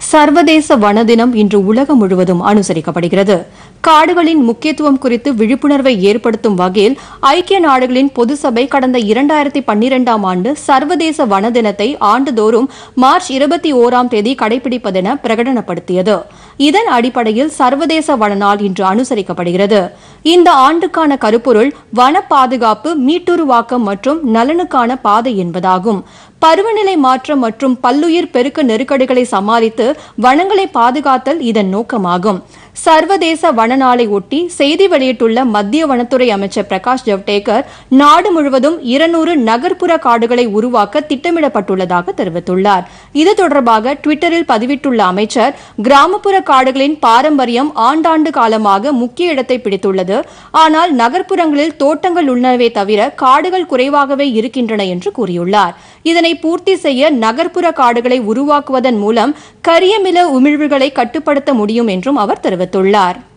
சர்வதேச வன தினம் இன்று உலகம் முழுவதும் அனுசரிக்கப்படுகிறது காடுகளின் முக்கியத்துவம் குறித்து விழிப்புணர்வை ஏற்படுத்தும் வகையில் ஐக்கிய நாடுகளின் பொது சபை கடந்த இரண்டாயிரத்தி பன்னிரெண்டாம் ஆண்டு சர்வதேச வன தினத்தை ஆண்டுதோறும் மார்ச் இருபத்தி ஓராம் தேதி கடைபிடிப்பதென பிரகடனப்படுத்தியது இதன் அடிப்படையில் சர்வதேச வன நாள் இன்று அனுசரிக்கப்படுகிறது இந்த ஆண்டுக்கான கருப்பொருள் வன பாதுகாப்பு மீட்டுருவாக்கம் மற்றும் நலனுக்கான பாதை என்பதாகும் பருவநிலை மாற்றம் மற்றும் பல்லுயிர் பெருக்க நெருக்கடிகளை சமாளித்து வனங்களை பாதுகாத்தல் இதன் நோக்கமாகும் சர்வதேச வன நாளை ஒட்டி செய்தி வெளியிட்டுள்ள மத்திய வனத்துறை அமைச்சர் பிரகாஷ் ஜவ்டேகர் நாடு முழுவதும் இருநூறு நகர்ப்புற காடுகளை உருவாக்க திட்டமிடப்பட்டுள்ளதாக தெரிவித்துள்ளார் இது தொடர்பாக டுவிட்டரில் பதிவிட்டுள்ள அமைச்சர் கிராமப்புற காடுகளின் பாரம்பரியம் ஆண்டாண்டு காலமாக முக்கிய இடத்தை பிடித்துள்ளது ஆனால் நகர்ப்புறங்களில் தோட்டங்கள் உள்ளனவே தவிர காடுகள் குறைவாகவே இருக்கின்றன என்று கூறியுள்ளார் இதனை பூர்த்தி செய்ய நகர்ப்புற காடுகளை உருவாக்குவதன் மூலம் கரியமில உமிழ்வுகளை கட்டுப்படுத்த முடியும் என்றும் அவர் தெரிவித்துள்ளார்